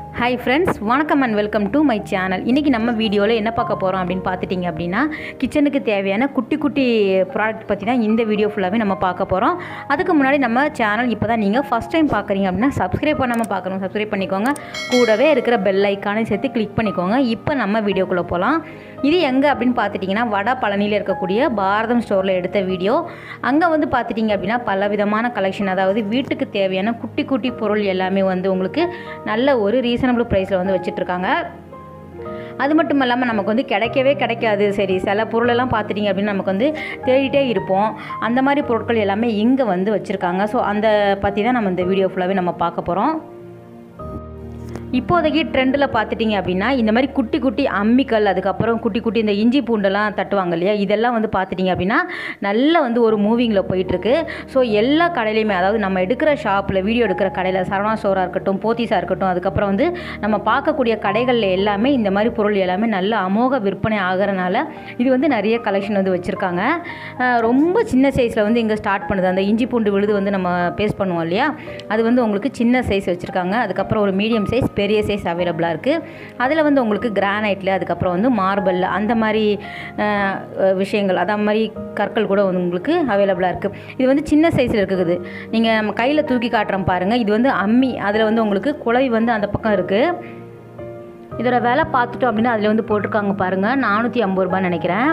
hi friends வணக்கம் and welcome to my channel இன்றைக்கி நம்ம வீடியோவில் என்ன பார்க்க போகிறோம் அப்படின்னு பார்த்துட்டிங்க அப்படின்னா கிச்சனுக்கு தேவையான குட்டி குட்டி ப்ராடக்ட் பற்றி தான் இந்த வீடியோ ஃபுல்லாகவே நம்ம பார்க்க போகிறோம் அதுக்கு முன்னாடி நம்ம சேனல் இப்போ தான் நீங்கள் ஃபஸ்ட் டைம் பார்க்குறீங்க அப்படின்னா சப்ஸ்கிரைப் பண்ணாமல் பார்க்கணும் சப்ஸ்கிரைப் பண்ணிக்கோங்க கூடவே இருக்கிற பெல் ஐக்கானை சேர்த்து கிளிக் பண்ணிக்கோங்க இப்போ நம்ம வீடியோக்குள்ளே போகலாம் இது எங்கே அப்படின்னு பார்த்துட்டிங்கன்னா வட பழனியில் இருக்கக்கூடிய பாரதம் ஸ்டோரில் எடுத்த வீடியோ அங்கே வந்து பார்த்துட்டிங்க அப்படின்னா பல விதமான கலெக்ஷன் அதாவது வீட்டுக்கு தேவையான குட்டி குட்டி பொருள் எல்லாமே வந்து உங்களுக்கு நல்ல ஒரு ரீசனபிள் ப்ரைஸில் வந்து வச்சிட்ருக்காங்க அது மட்டும் இல்லாமல் நமக்கு வந்து கிடைக்கவே கிடைக்காது சரி சில பொருளெல்லாம் பார்த்துட்டிங்க அப்படின்னு நமக்கு வந்து தேடிட்டே இருப்போம் அந்த மாதிரி பொருட்கள் எல்லாமே இங்கே வந்து வச்சுருக்காங்க ஸோ அந்த பற்றி தான் நம்ம இந்த வீடியோ ஃபுல்லாகவே நம்ம பார்க்க போகிறோம் இப்போதைக்கு ட்ரெண்டில் பார்த்துட்டிங்க அப்படின்னா இந்த மாதிரி குட்டி குட்டி அம்மிக்கல் அதுக்கப்புறம் குட்டி குட்டி இந்த இஞ்சி பூண்டெல்லாம் தட்டுவாங்க இல்லையா இதெல்லாம் வந்து பார்த்துட்டிங்க அப்படின்னா நல்ல வந்து ஒரு மூவிங்கில் போயிட்டுருக்கு ஸோ எல்லா கடையிலையுமே அதாவது நம்ம எடுக்கிற ஷாப்பில் வீடியோ எடுக்கிற கடையில் சரவணா ஸ்டோராக இருக்கட்டும் போத்தீஸாக இருக்கட்டும் அதுக்கப்புறம் வந்து நம்ம பார்க்கக்கூடிய கடைகளில் எல்லாமே இந்த மாதிரி பொருள் எல்லாமே நல்ல அமோக விற்பனை ஆகிறனால இது வந்து நிறைய கலெக்ஷன் வந்து வச்சுருக்காங்க ரொம்ப சின்ன சைஸில் வந்து இங்கே ஸ்டார்ட் பண்ணுது அந்த இஞ்சி பூண்டு விழுது வந்து நம்ம பேஸ்ட் பண்ணுவோம் இல்லையா அது வந்து உங்களுக்கு சின்ன சைஸ் வச்சுருக்காங்க அதுக்கப்புறம் ஒரு மீடியம் சைஸ் பெரிய சைஸ் அவைலபிளாக இருக்குது அதில் வந்து உங்களுக்கு கிரானைட்டில் அதுக்கப்புறம் வந்து மார்பிள் அந்த மாதிரி விஷயங்கள் அதான் மாதிரி கற்கள் கூட வந்து உங்களுக்கு அவைலபிளாக இருக்குது இது வந்து சின்ன சைஸில் இருக்குது நீங்கள் நம்ம கையில் தூக்கி காட்டுறோம் பாருங்கள் இது வந்து அம்மி அதில் வந்து உங்களுக்கு குழவி வந்து அந்த பக்கம் இருக்குது இதோட விலை பார்த்துட்டோம் அப்படின்னா அதில் வந்து போட்டிருக்காங்க பாருங்கள் நானூற்றி ஐம்பது ரூபான்னு நினைக்கிறேன்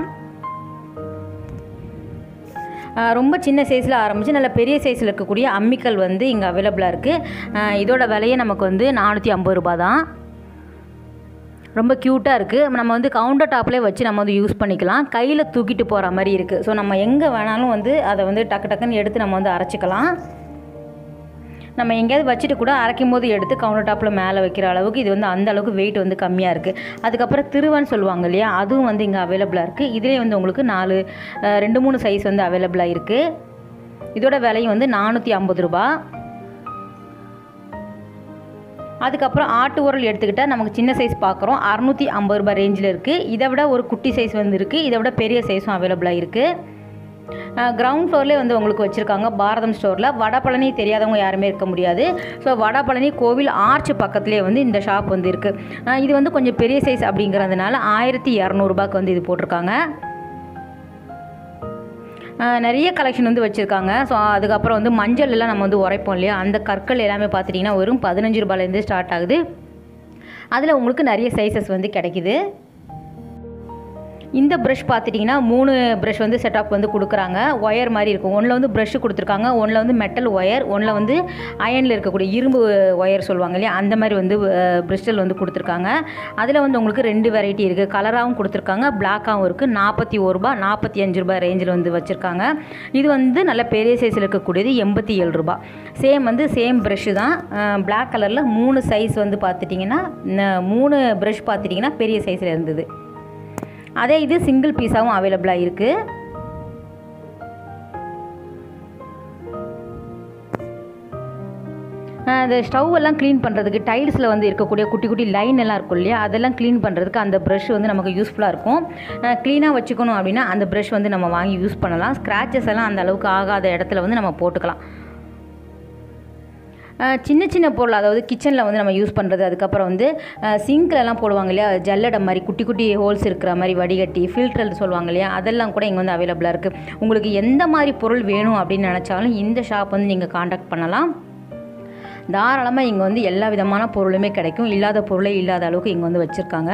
ரொம்ப சின்ன சைஸில் ஆரம்பித்து நல்ல பெரிய சைஸில் இருக்கக்கூடிய அம்மிக்கல் வந்து இங்கே அவைலபிளாக இருக்குது இதோட விலையே நமக்கு வந்து நானூற்றி ஐம்பது ரூபா தான் ரொம்ப க்யூட்டாக இருக்குது நம்ம வந்து கவுண்டர் டாப்லேயே வச்சு நம்ம வந்து யூஸ் பண்ணிக்கலாம் கையில் தூக்கிட்டு போகிற மாதிரி இருக்குது ஸோ நம்ம எங்கே வேணாலும் வந்து அதை வந்து டக்கு டக்குன்னு எடுத்து நம்ம வந்து அரைச்சிக்கலாம் நம்ம எங்கேயாவது வச்சுட்டு கூட அரைக்கும் போது எடுத்து கவுண்டர் டாப்பில் மேலே வைக்கிற அளவுக்கு இது வந்து அந்த அளவுக்கு வெயிட் வந்து கம்மியாக இருக்குது அதுக்கப்புறம் திருவான்னு சொல்லுவாங்க இல்லையா அதுவும் வந்து இங்கே அவைலபிளாக இருக்குது இதிலே வந்து உங்களுக்கு நாலு ரெண்டு மூணு சைஸ் வந்து அவைலபிளாக இருக்குது இதோட விலையும் வந்து நானூற்றி ஐம்பது ரூபா அதுக்கப்புறம் ஆட்டு உரல் எடுத்துக்கிட்டால் நமக்கு சின்ன சைஸ் பார்க்குறோம் அறநூற்றி ஐம்பது ரூபாய் ரேஞ்சில் இருக்குது இதை விட ஒரு குட்டி சைஸ் வந்து இருக்குது இதை விட பெரிய சைஸும் அவைலபிளாக இருக்குது கிரவுண்ட் ஃப்ளோர்லேயே வந்து உங்களுக்கு வச்சுருக்காங்க பாரதம் ஸ்டோரில் வடபழனி தெரியாதவங்க யாருமே இருக்க முடியாது ஸோ வடபழனி கோவில் ஆர்ச் பக்கத்துலேயே வந்து இந்த ஷாப் வந்து இருக்குது இது வந்து கொஞ்சம் பெரிய சைஸ் அப்படிங்கிறதுனால ஆயிரத்தி இரநூறுபாக்கு வந்து இது போட்டிருக்காங்க நிறைய கலெக்ஷன் வந்து வச்சுருக்காங்க ஸோ அதுக்கப்புறம் வந்து மஞ்சள் எல்லாம் நம்ம வந்து உரைப்போம் இல்லையா அந்த கற்கள் எல்லாமே பார்த்துட்டிங்கன்னா வெறும் பதினஞ்சு ரூபாயிலேருந்து ஸ்டார்ட் ஆகுது அதில் உங்களுக்கு நிறைய சைஸஸ் வந்து கிடைக்கிது இந்த ப்ரஷ் பார்த்துட்டிங்கன்னா மூணு ப்ரஷ் வந்து செட்டப் வந்து கொடுக்குறாங்க ஒயர் மாதிரி இருக்கும் ஒன்றில் வந்து ப்ரஷ் கொடுத்துருக்காங்க ஒன்றில் வந்து மெட்டல் ஒயர் ஒன்றில் வந்து அயனில் இருக்கக்கூடிய இரும்பு ஒயர் சொல்லுவாங்க இல்லையா அந்த மாதிரி வந்து பிரிஸ்டல் வந்து கொடுத்துருக்காங்க அதில் வந்து உங்களுக்கு ரெண்டு வெரைட்டி இருக்குது கலராகவும் கொடுத்துருக்காங்க பிளாக்காகவும் இருக்குது நாற்பத்தி ஒரு ரூபா நாற்பத்தி அஞ்சு ரூபாய் ரேஞ்சில் வந்து வச்சுருக்காங்க இது வந்து நல்ல பெரிய சைஸில் இருக்கக்கூடியது எண்பத்தி ஏழு ரூபா சேம் வந்து சேம் ப்ரஷ்ஷு தான் பிளாக் கலரில் மூணு சைஸ் வந்து பார்த்துட்டிங்கன்னா மூணு ப்ரஷ் பார்த்துட்டிங்கன்னா பெரிய சைஸில் இருந்தது அதே இது சிங்கிள் பீஸாகவும் அவைலபிளாக இருக்குது அந்த ஸ்டவ் எல்லாம் க்ளீன் பண்ணுறதுக்கு டைல்ஸில் வந்து இருக்கக்கூடிய குட்டி குட்டி லைன் எல்லாம் இருக்கும் இல்லையா அதெல்லாம் க்ளீன் பண்ணுறதுக்கு அந்த ப்ரஷ் வந்து நமக்கு யூஸ்ஃபுல்லாக இருக்கும் க்ளீனாக வச்சுக்கணும் அப்படின்னா அந்த ப்ரஷ் வந்து நம்ம வாங்கி யூஸ் பண்ணலாம் ஸ்க்ராச்சஸ் எல்லாம் அந்த அளவுக்கு ஆகாத இடத்துல வந்து நம்ம போட்டுக்கலாம் சின்ன சின்ன பொருள் அதாவது கிச்சனில் வந்து நம்ம யூஸ் பண்ணுறது அதுக்கப்புறம் வந்து சிங்க்லலாம் போடுவாங்க இல்லையா ஜல்லடை மாதிரி குட்டி குட்டி ஹோல்ஸ் இருக்கிற மாதிரி வடிகட்டி ஃபில்டர் சொல்லுவாங்க இல்லையா அதெல்லாம் கூட இங்கே வந்து அவைலபிளாக இருக்குது உங்களுக்கு எந்த மாதிரி பொருள் வேணும் அப்படின்னு நினச்சாலும் இந்த ஷாப் வந்து நீங்கள் காண்டாக்ட் பண்ணலாம் தாராளமாக இங்கே வந்து எல்லா விதமான பொருளுமே கிடைக்கும் இல்லாத பொருளே இல்லாத அளவுக்கு இங்கே வந்து வச்சுருக்காங்க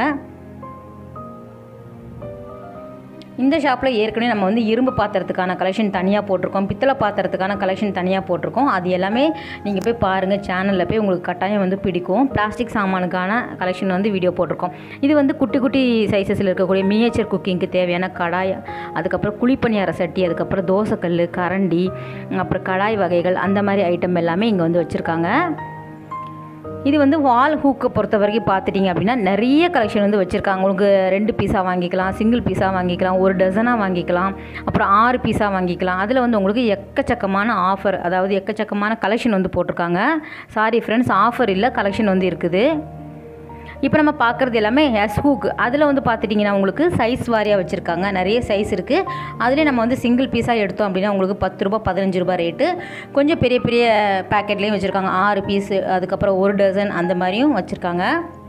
இந்த ஷாப்பில் ஏற்கனவே நம்ம வந்து இரும்பு பாத்திரத்துக்கான கலெக்ஷன் தனியாக போட்டிருக்கோம் பித்தளை பாத்திரத்துக்கான கலெக்ஷன் தனியாக போட்டிருக்கோம் அது எல்லாமே நீங்கள் போய் பாருங்கள் சேனலில் போய் உங்களுக்கு கட்டாயம் வந்து பிடிக்கும் பிளாஸ்டிக் சாமானுக்கான கலெக்ஷன் வந்து வீடியோ போட்டிருக்கோம் இது வந்து குட்டி குட்டி சைஸஸில் இருக்கக்கூடிய மினியேச்சர் குக்கிங்க்கு தேவையான கடாய் அதுக்கப்புறம் குழிப்பணியார சட்டி அதுக்கப்புறம் தோசைக்கல் கரண்டி அப்புறம் கடாய் வகைகள் அந்த மாதிரி ஐட்டம் எல்லாமே இங்கே வந்து வச்சுருக்காங்க இது வந்து வால் ஹூக்கை பொறுத்த வரைக்கும் பார்த்துட்டிங்க அப்படின்னா நிறைய கலெக்ஷன் வந்து வச்சுருக்காங்க உங்களுக்கு ரெண்டு பீஸாக வாங்கிக்கலாம் சிங்கிள் பீஸாக வாங்கிக்கலாம் ஒரு டசனாக வாங்கிக்கலாம் அப்புறம் ஆறு பீஸாக வாங்கிக்கலாம் அதில் வந்து உங்களுக்கு எக்கச்சக்கமான ஆஃபர் அதாவது எக்கச்சக்கமான கலெக்ஷன் வந்து போட்டிருக்காங்க சாரி ஃப்ரெண்ட்ஸ் ஆஃபர் இல்லை கலெக்ஷன் வந்து இருக்குது இப்போ நம்ம பார்க்குறது எல்லாமே எஸ் ஹூக் அதில் வந்து பார்த்துட்டிங்கன்னா உங்களுக்கு சைஸ் வாரியாக வச்சுருக்காங்க நிறைய சைஸ் இருக்குது அதிலே நம்ம வந்து சிங்கிள் பீஸாக எடுத்தோம் அப்படின்னா உங்களுக்கு பத்து ரூபா பதினஞ்சு ரூபா ரேட்டு கொஞ்சம் பெரிய பெரிய பேக்கெட்லேயும் வச்சுருக்காங்க ஆறு பீஸு அதுக்கப்புறம் ஒரு டசன் அந்த மாதிரியும் வச்சுருக்காங்க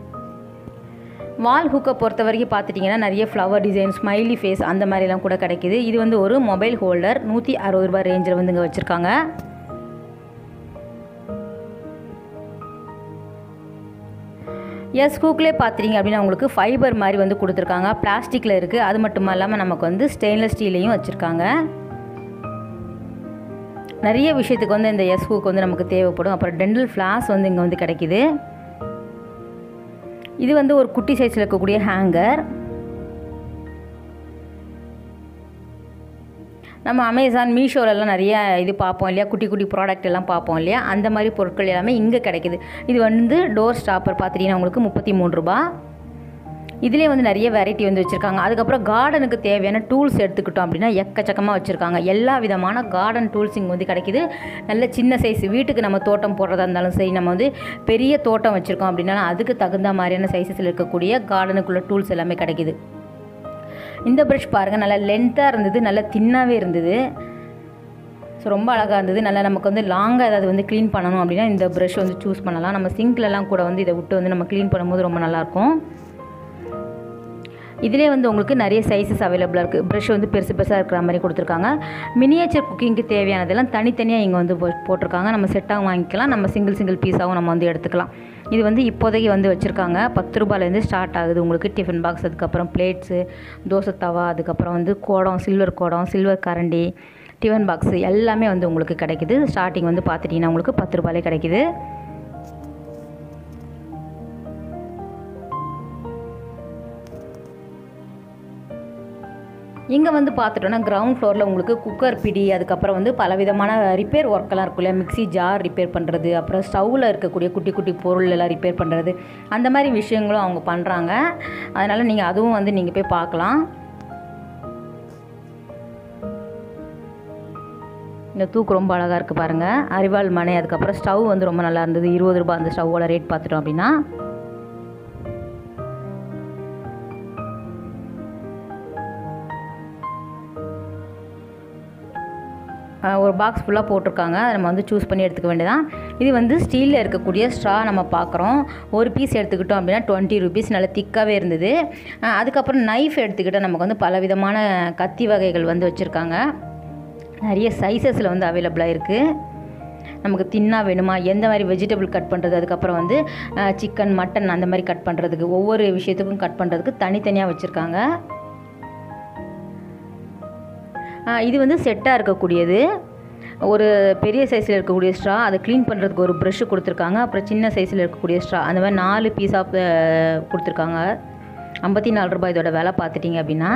வால் ஹூக்கை பொறுத்த வரைக்கும் பார்த்துட்டிங்கன்னா நிறைய ஃப்ளவர் டிசைன் ஸ்மைலி ஃபேஸ் அந்த மாதிரிலாம் கூட கிடைக்கிது இது வந்து ஒரு மொபைல் ஹோல்டர் நூற்றி அறுபது ரூபாய் ரேஞ்சில் வந்து இங்கே வச்சுருக்காங்க எஸ் ஹூக்லேயே பார்த்துட்டிங்க அப்படின்னா உங்களுக்கு ஃபைபர் மாதிரி வந்து கொடுத்துருக்காங்க பிளாஸ்டிக்கில் இருக்குது அது மட்டும் இல்லாமல் நமக்கு வந்து ஸ்டெயின்லெஸ் ஸ்டீலையும் வச்சுருக்காங்க நிறைய விஷயத்துக்கு வந்து இந்த எஸ் ஹூக் வந்து நமக்கு தேவைப்படும் அப்புறம் டென்டல் ஃப்ளாஸ் வந்து இங்கே வந்து கிடைக்கிது இது வந்து ஒரு குட்டி சைஸில் இருக்கக்கூடிய ஹேங்கர் நம்ம அமேசான் மீஷோலலாம் நிறைய இது பார்ப்போம் இல்லையா குட்டி குட்டி ப்ராடக்ட் எல்லாம் பார்ப்போம் இல்லையா அந்த மாதிரி பொருட்கள் எல்லாமே இங்கே கிடைக்குது இது வந்து டோர் ஸ்டாப்பர் பார்த்துட்டிங்கன்னா உங்களுக்கு முப்பத்தி மூணு ரூபா இதிலே வந்து நிறைய வெரைட்டி வந்து வச்சுருக்காங்க அதுக்கப்புறம் கார்டனுக்கு தேவையான டூல்ஸ் எடுத்துக்கிட்டோம் அப்படின்னா எக்கச்சக்கமாக வச்சுருக்காங்க எல்லா விதமான கார்டன் டூல்ஸ் இங்கே வந்து கிடைக்கிது நல்ல சின்ன சைஸ் வீட்டுக்கு நம்ம தோட்டம் போடுறதா இருந்தாலும் சரி நம்ம வந்து பெரிய தோட்டம் வச்சுருக்கோம் அப்படின்னா அதுக்கு தகுந்த மாதிரியான சைஸஸில் இருக்கக்கூடிய கார்டனுக்குள்ள டூல்ஸ் எல்லாமே கிடைக்கிது இந்த ப்ரஷ் பாருங்கள் நல்லா லென்த்தாக இருந்தது நல்லா தின்னாகவே இருந்தது ஸோ ரொம்ப அழகாக இருந்தது நல்லா நமக்கு வந்து லாங்காக ஏதாவது வந்து க்ளீன் பண்ணணும் அப்படின்னா இந்த ப்ரஷ் வந்து சூஸ் பண்ணலாம் நம்ம சிங்க்லலாம் கூட வந்து இதை விட்டு வந்து நம்ம க்ளீன் பண்ணும்போது ரொம்ப நல்லாயிருக்கும் இதிலே வந்து உங்களுக்கு நிறைய சைஸஸ் அவைலபிளாக இருக்குது ப்ரஷ் வந்து பெருசு பெருசாக இருக்கிற மாதிரி கொடுத்துருக்காங்க மினியேச்சர் குக்கிங்க்கு தேவையானதெல்லாம் தனித்தனியாக இங்கே வந்து போ- போட்டிருக்காங்க நம்ம செட்டாகவும் வாங்கிக்கலாம் நம்ம சிங்கிள் சிங்கிள் பீஸாகவும் நம்ம வந்து எடுத்துக்கலாம் இது வந்து இப்போதைக்கு வந்து வச்சுருக்காங்க பத்து ரூபாயிலேருந்து ஸ்டார்ட் ஆகுது உங்களுக்கு டிஃபன் பாக்ஸ் அதுக்கப்புறம் பிளேட்ஸு தோசை தவா அதுக்கப்புறம் வந்து குடம் சில்வர் குடம் சில்வர் கரண்டி டிஃபன் பாக்ஸு எல்லாமே வந்து உங்களுக்கு கிடைக்குது ஸ்டார்டிங் வந்து பார்த்துட்டிங்கன்னா உங்களுக்கு பத்து ரூபாயிலே கிடைக்குது இங்கே வந்து பார்த்துட்டோன்னா கிரவுண்ட் ஃப்ளோரில் உங்களுக்கு குக்கர் பிடி அதுக்கப்புறம் வந்து பலவிதமான ரிப்பேர் ஒர்க்கெல்லாம் இருக்கும் இல்லையா மிக்ஸி ஜார் ரிப்பேர் பண்ணுறது அப்புறம் ஸ்டவ்வில் இருக்கக்கூடிய குட்டி குட்டி பொருள் எல்லாம் ரிப்பேர் பண்ணுறது அந்த மாதிரி விஷயங்களும் அவங்க பண்ணுறாங்க அதனால் நீங்கள் அதுவும் வந்து நீங்கள் போய் பார்க்கலாம் இந்த தூக்கு ரொம்ப அழகாக இருக்குது பாருங்கள் அரிவாள் மனை அதுக்கப்புறம் ஸ்டவ் வந்து ரொம்ப நல்லா இருந்தது இருபது ரூபாய் அந்த ஸ்டவ்வோட ரேட் பார்த்துட்டோம் அப்படின்னா அஹ் ஒரு பாக்ஸ் ஃபுல்லாக போட்டிருக்காங்க அதை நம்ம வந்து சூஸ் பண்ணி எடுத்துக்க வேண்டியதான் இது வந்து ஸ்டீலில் இருக்கக்கூடிய ஸ்ட்ரா நம்ம பார்க்குறோம் ஒரு பீஸ் எடுத்துக்கிட்டோம் அப்படின்னா டுவெண்ட்டி ருபீஸ் நல்ல திக்காகவே இருந்தது அஹ் அதுக்கப்புறம் நைஃப் எடுத்துக்கிட்டால் நமக்கு வந்து பலவிதமான கத்தி வகைகள் வந்து வச்சுருக்காங்க நிறைய சைஸஸில் வந்து அவைலபிளாக இருக்குது நமக்கு தின்னா வேணுமா எந்த மாதிரி வெஜிடபிள் கட் பண்ணுறது அதுக்கப்புறம் வந்து சிக்கன் மட்டன் அந்த மாதிரி கட் பண்ணுறதுக்கு ஒவ்வொரு விஷயத்துக்கும் கட் பண்ணுறதுக்கு தனித்தனியாக வச்சுருக்காங்க ஆ, இது வந்து செட்டாக இருக்கக்கூடியது ஒரு பெரிய சைஸில் இருக்கக்கூடிய ஸ்ட்ரா அதை க்ளீன் பண்ணுறதுக்கு ஒரு ப்ரஷ்ஷு கொடுத்துருக்காங்க அப்புறம் சின்ன சைஸில் இருக்கக்கூடிய ஸ்ட்ரா அந்த மாதிரி நாலு பீஸ் ஆஃப் கொடுத்துருக்காங்க ஐம்பத்தி நாலு ரூபாய் இதோட விலை பார்த்துட்டிங்க அப்படின்னா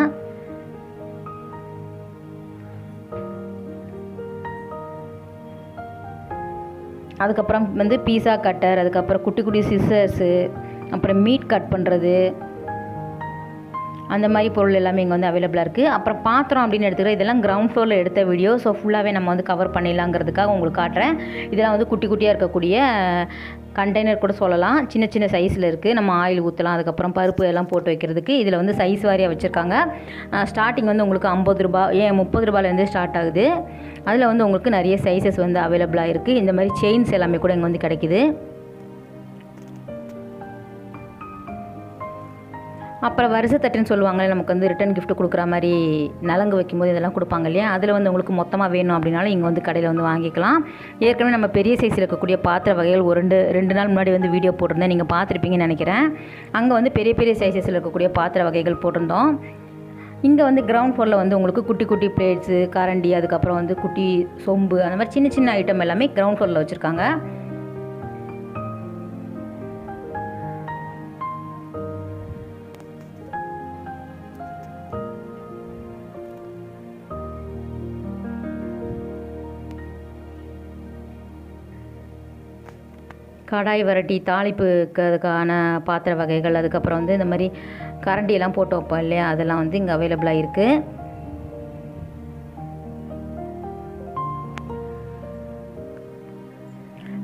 அதுக்கப்புறம் வந்து பீஸா கட்டர் அதுக்கப்புறம் குட்டி குட்டி சிசர்ஸு அப்புறம் மீட் கட் பண்ணுறது அந்த மாதிரி பொருள் எல்லாமே இங்கே வந்து அவைலபிளாக இருக்குது அப்புறம் பாத்திரம் அப்படின்னு எடுத்துக்கிற இதெல்லாம் கிரவுண்ட் ஃப்ளோரில் எடுத்த வீடியோ ஸோ ஃபுல்லாகவே நம்ம வந்து கவர் பண்ணிடலாங்கிறதுக்காக உங்களுக்கு காட்டுறேன் இதெல்லாம் வந்து குட்டி குட்டியாக இருக்கக்கூடிய கண்டெய்னர் கூட சொல்லலாம் சின்ன சின்ன சைஸில் இருக்குது நம்ம ஆயில் ஊற்றலாம் அதுக்கப்புறம் பருப்பு எல்லாம் போட்டு வைக்கிறதுக்கு இதில் வந்து சைஸ் வாரியாக வச்சுருக்காங்க ஸ்டார்டிங் வந்து உங்களுக்கு ஐம்பது ரூபா ஏன் முப்பது ரூபாயிலேருந்து ஸ்டார்ட் ஆகுது அதில் வந்து உங்களுக்கு நிறைய சைஸஸ் வந்து அவைலபிளாக இருக்குது இந்த மாதிரி செயின்ஸ் எல்லாமே கூட இங்கே வந்து கிடைக்குது அப்புறம் வருஷத்தட்டுன்னு சொல்லுவாங்கல்ல நமக்கு வந்து ரிட்டன் gift கொடுக்குற மாதிரி நலங்கு வைக்கும்போது இதெல்லாம் கொடுப்பாங்க இல்லையா அதில் வந்து உங்களுக்கு மொத்தமாக வேணும் அப்படின்னாலும் இங்கே வந்து கடையில் வந்து வாங்கிக்கலாம் ஏற்கனவே நம்ம பெரிய சைஸில் இருக்கக்கூடிய பாத்திர வகைகள் ஒரு ரெண்டு ரெண்டு நாள் முன்னாடி வந்து வீடியோ போட்டிருந்தேன் நீங்கள் பார்த்துருப்பீங்கன்னு நினைக்கிறேன் அங்கே வந்து பெரிய பெரிய சைஸஸில் இருக்கக்கூடிய பாத்திர வகைகள் போட்டிருந்தோம் இங்கே வந்து கிரவுண்ட் ஃப்ளோரில் வந்து உங்களுக்கு குட்டி குட்டி பிளேட்ஸு கரண்டி அதுக்கப்புறம் வந்து குட்டி சொம்பு அந்த மாதிரி சின்ன சின்ன ஐட்டம் எல்லாமே கிரவுண்ட் ஃப்ளோரில் வச்சுருக்காங்க கடாய் வரட்டி தாளிப்புக்கான பாத்திர வகைகள் அதுக்கப்புறம் வந்து இந்த மாதிரி கரண்டி எல்லாம் போட்டு வைப்போம் இல்லையா அதெல்லாம் வந்து இங்கே அவைலபிளாக இருக்குது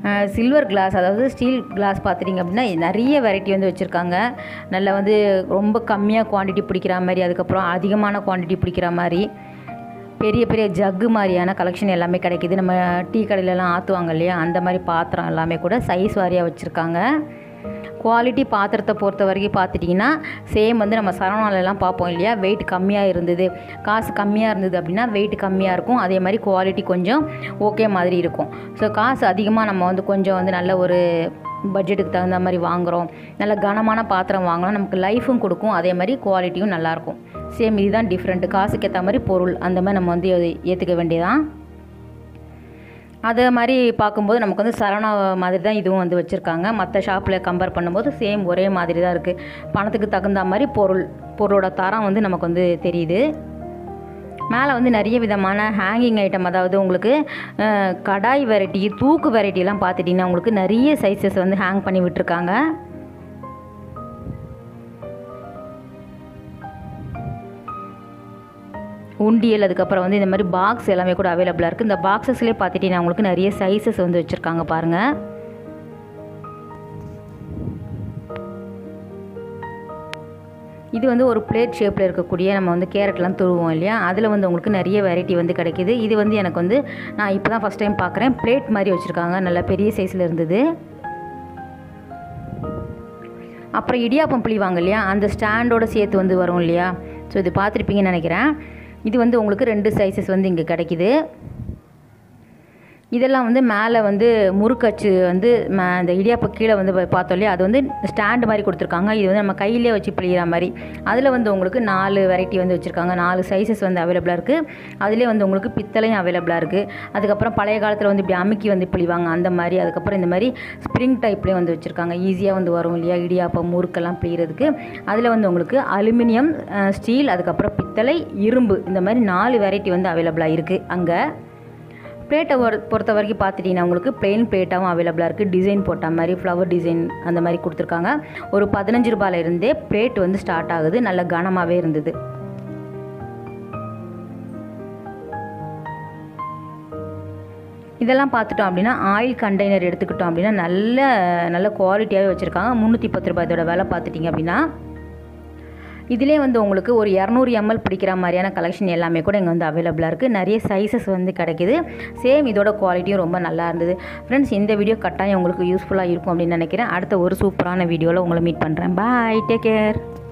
சில்வர் கிளாஸ் அதாவது ஸ்டீல் கிளாஸ் பார்த்துட்டிங்க அப்படின்னா நிறைய வெரைட்டி வந்து வச்சுருக்காங்க நல்லா வந்து ரொம்ப கம்மியாக குவான்டிட்டி பிடிக்கிற மாதிரி அதுக்கப்புறம் அதிகமான குவான்டிட்டி பிடிக்கிற மாதிரி பெரிய பெரிய ஜக்கு மாதிரியான கலெக்ஷன் எல்லாமே கிடைக்கிது நம்ம டீ கடையிலலாம் ஆற்றுவாங்க இல்லையா அந்த மாதிரி பாத்திரம் எல்லாமே கூட சைஸ் வாரியாக வச்சுருக்காங்க குவாலிட்டி பாத்திரத்தை பொறுத்த வரைக்கும் பார்த்துட்டிங்கன்னா சேம் வந்து நம்ம சரவணாலெலாம் பார்ப்போம் இல்லையா வெயிட் கம்மியாக இருந்தது காசு கம்மியாக இருந்தது அப்படின்னா வெயிட் கம்மியாக இருக்கும் அதே மாதிரி குவாலிட்டி கொஞ்சம் ஓகே மாதிரி இருக்கும் ஸோ காசு அதிகமாக நம்ம வந்து கொஞ்சம் வந்து நல்ல ஒரு பட்ஜெட்டுக்கு தகுந்த மாதிரி வாங்குகிறோம் நல்ல கனமான பாத்திரம் வாங்கினோம் நமக்கு லைஃபும் கொடுக்கும் அதே மாதிரி குவாலிட்டியும் நல்லாயிருக்கும் சேம் இதுதான் டிஃப்ரெண்ட்டு காசுக்கு ஏற்ற மாதிரி பொருள் அந்த மாதிரி நம்ம வந்து ஏற்றுக்க வேண்டியதான் அதே மாதிரி பார்க்கும்போது நமக்கு வந்து சரவணா மாதிரி தான் இதுவும் வந்து வச்சுருக்காங்க மற்ற ஷாப்பில் கம்பேர் பண்ணும்போது சேம் ஒரே மாதிரி தான் இருக்குது பணத்துக்கு தகுந்த மாதிரி பொருள் பொருளோட தரம் வந்து நமக்கு வந்து தெரியுது மேலே வந்து நிறைய விதமான ஹேங்கிங் ஐட்டம் அதாவது உங்களுக்கு அஹ், கடாய் வெரைட்டி தூக்கு வெரைட்டிலாம் பார்த்துட்டிங்கன்னா உங்களுக்கு நிறைய சைஸஸ் வந்து ஹேங் பண்ணி விட்டுருக்காங்க உண்டியல் அதுக்கப்புறம் வந்து இந்த மாதிரி பாக்ஸ் எல்லாமே கூட அவைலபிளாக இருக்குது இந்த பாக்ஸஸ்லேயே பார்த்துட்டிங்கன்னா உங்களுக்கு நிறைய சைஸஸ் வந்து வச்சுருக்காங்க பாருங்கள் இது வந்து ஒரு பிளேட் ஷேப்பில் இருக்கக்கூடிய நம்ம வந்து கேரட்லாம் துருவோம் இல்லையா அதில் வந்து உங்களுக்கு நிறைய வெரைட்டி வந்து கிடைக்கிது இது வந்து எனக்கு வந்து நான் இப்போ தான் ஃபஸ்ட் டைம் பார்க்குறேன் பிளேட் மாதிரி வச்சுருக்காங்க நல்ல பெரிய சைஸில் இருந்தது அப்புறம் இடியாப்பம் புளிவாங்க இல்லையா அந்த ஸ்டாண்டோட சேர்த்து வந்து வரும் இல்லையா ஸோ இது பார்த்துருப்பீங்கன்னு நினைக்கிறேன் இது வந்து உங்களுக்கு ரெண்டு சைஸஸ் வந்து இங்கே கிடைக்கிது இதெல்லாம் வந்து மேலே வந்து முறுக்கச்சு வந்து ம இந்த இடியாப்பம் கீழே வந்து பா- பார்த்தோம் இல்லையா அது வந்து ஸ்டாண்டு மாதிரி கொடுத்துருக்காங்க இது வந்து நம்ம கையிலே வச்சு பிழிகிற மாதிரி அதில் வந்து உங்களுக்கு நாலு வெரைட்டி வந்து வச்சுருக்காங்க நாலு சைஸஸ் வந்து அவைலபிளாக இருக்குது அதிலே வந்து உங்களுக்கு பித்தளையும் அவைலபிளாக இருக்குது அதுக்கப்புறம் பழைய காலத்தில் வந்து இப்படி அமுக்கி வந்து பிழிவாங்க அந்த மாதிரி அதுக்கப்புறம் இந்த மாதிரி ஸ்ப்ரிங் டைப்லேயே வந்து வச்சுருக்காங்க ஈஸியாக வந்து வரும் இல்லையா இடியாப்பம் முறுக்கெல்லாம் பிழிகிறதுக்கு அதில் வந்து உங்களுக்கு அலுமினியம் ஸ்டீல் அதுக்கப்புறம் பித்தளை இரும்பு இந்த மாதிரி நாலு வெரைட்டி வந்து அவைலபிளாக இருக்குது அங்கே பிளேட்டை ஒரு பொறுத்த வரைக்கும் பார்த்துட்டிங்கன்னா உங்களுக்கு plain பிளேட்டாகவும் அவைலபிளாக இருக்குது டிசைன் போட்ட மாதிரி ஃப்ளவர் டிசைன் அந்த மாதிரி கொடுத்துருக்காங்க ஒரு பதினஞ்சு ரூபாயில இருந்தே பிளேட் வந்து ஸ்டார்ட் ஆகுது நல்ல கனமாகவே இருந்தது இதெல்லாம் பார்த்துட்டோம் அப்படின்னா ஆயில் கண்டெய்னர் எடுத்துக்கிட்டோம் அப்படின்னா நல்ல நல்ல குவாலிட்டியாகவே வச்சுருக்காங்க முந்நூற்றி பத்து ரூபாய் இதோட விலை பார்த்துட்டிங்க அப்படின்னா இதிலே வந்து உங்களுக்கு ஒரு இரநூறு எம்எல் பிடிக்கிற மாதிரியான கலெக்ஷன் எல்லாமே கூட இங்கே வந்து அவைலபிளாக இருக்குது நிறைய சைஸஸ் வந்து கிடைக்குது சேம் இதோட குவாலிட்டியும் ரொம்ப நல்லா இருந்தது ஃப்ரெண்ட்ஸ் இந்த வீடியோ கட்டாயம் உங்களுக்கு யூஸ்ஃபுல்லாக இருக்கும் அப்படின்னு நினைக்கிறேன் அடுத்த ஒரு சூப்பரான வீடியோவில் உங்களை மீட் பண்ணுறேன் பாய் டேக் கேர்